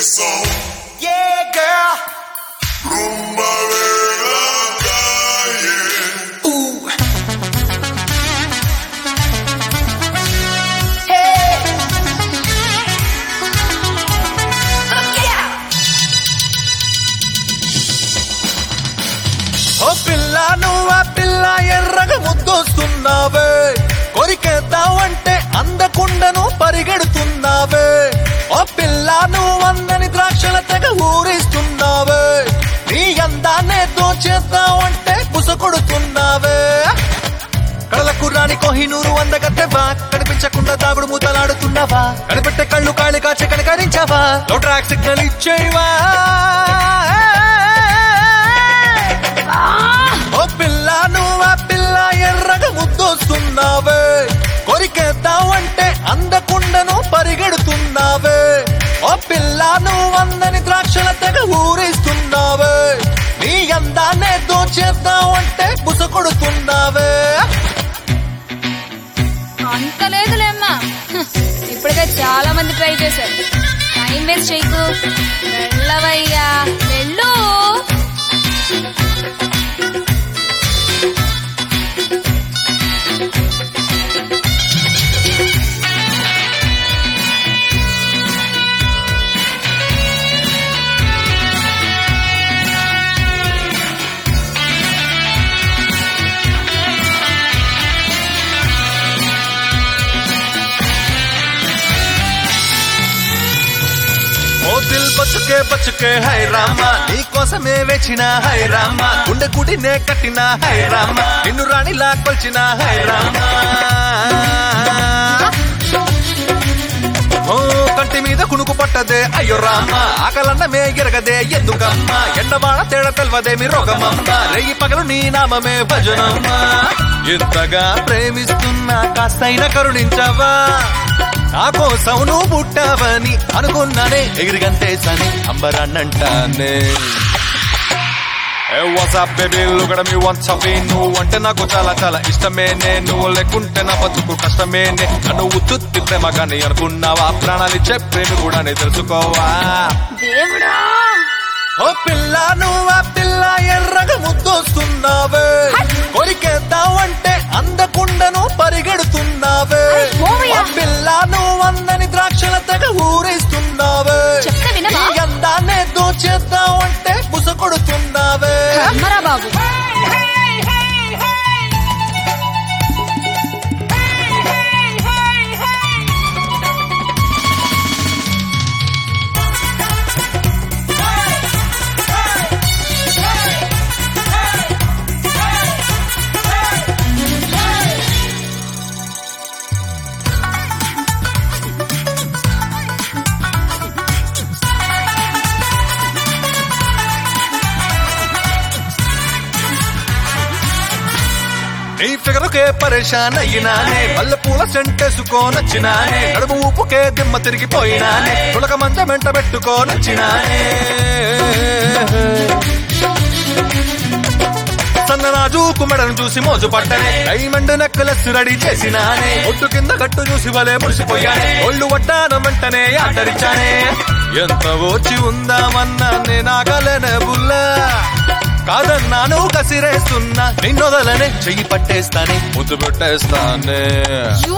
corazón. Yeah, girl. Rumba de la calle. Ooh. Hey. Yeah. ఓ పిల్ల నువ్వా పిల్ల ఎర్రగా ముద్దొస్తున్నావే కొరికేద్దావంటే అందకుండను పరిగెడుతున్నావే ఓ పిల్ల నువ్వు అందని ద్రాక్షల తెగ ఊరిస్తున్నావే నీ అందాన్నే దోచేద్దావంటే బుసకొడుతున్నావే కళ్ళకు రాని కోహినూరు అందగత్తెవా కనిపించకుండా దాగుడు మూతలాడుతున్నావా కనిపెట్టే కళ్ళు కాళి కాచి కనికరించావా లో ట్రాక్ సిగ్నల్ ఇచ్చేవా ఓ పిల్ల నువ్వా పిల్ల ఎర్రగా ముద్దొస్తున్నావే కొరికేద్దావంటే అందకుండను పరిగెడుతున్నావే ఓ పిల్ల నువ్వు అందని ద్రాక్షల తెగ ఊరిస్తున్నావే నీ అందాన్నే దోచేద్దావంటే బుసకొడుతున్నావే అంత లేదులేమ్మా హ్, ఇప్పటికే చాలా మంది ట్రై చేశారు టైం వేస్ట్ చేయకు వెళ్ళవయ్యా వెళ్ళు ఓ దిల్ బతుకే బతుకే హై రామ నీ కోసమే వేచిన హై రామ గుండె గుడినే కట్టిన హై రామ నిన్ను రాణిలా కొల్చిన హై రామ ఓ కంటి మీద కునుకు పట్టదే అయ్యో రామ ఆకలన్నమే ఎరగదే ఎందుకమ్మ ఎండవాడ తేడ తెల్వదేమి రోగమమ్మ రేయి పగలు నీ నామమే భజనమ్మ ఎంతగా ప్రేమిస్తున్నా కాస్తైన కరుణించవా నా కోసం నువ్వు పుట్టావని అనుకున్నానే ఎగిరిగంతేసని అంబరాన్నంటానే వాట్సాప్ బేబీ లుగడ మీ వన్స్ అవి నువ్వు అంటే నాకు చాలా చాలా ఇష్టమే నే నువ్వు లేకుంటే నా బతుకు కష్టమేనే నన్ను ఉత్తుత్తి ప్రేమ కానీ అనుకున్నావా ప్రాణాలిచ్చే ప్రేమ కూడా నీ తెలుసుకోవా దేవుడా ఓ పిల్ల నువ్వా పిల్ల ఎర్రగా ముద్దొస్తున్నావే కొరికేద్దావంటే అందకుండను పరిగెడుతున్నావే అరే, పోవయ్యా. ఓ పిల్ల నువ్వు అందని ద్రాక్షల తెగ ఊరేస్తున్నావే చెప్తే వినవా? నీ అందాన్నే దోచేద్దావంటే బుసకొడుతున్నావే అమ్మరా బాబు నీ ఫిగరుకే పరేషాన్ అయ్యినానే మల్లె పూల సెంటేసుకోనొచ్చినానే నడుము ఊపుకే దిమ్మ తిరిగిపోయినానే పులక మంచ మెంట పెట్టుకోనొచ్చినానే సన్నరాజు కుమ్మడను చూసి మోజు పట్టనే డైమండ్ నెక్లెస్ రెడీ చేసినానే ఒట్టు కింద గట్టు చూసి వలే మురిసిపోయానే ఒళ్ళు వడ్డాన వెంటనే ఆటరిచానే ఎంత ఓచి ఉందామన్నా నేనాగలేనే బుల్లా కాదన్నాను కసిరేస్తున్నా నిన్నొదలనే చెయ్యి పట్టేస్తానే ముద్దు పెట్టేస్తానే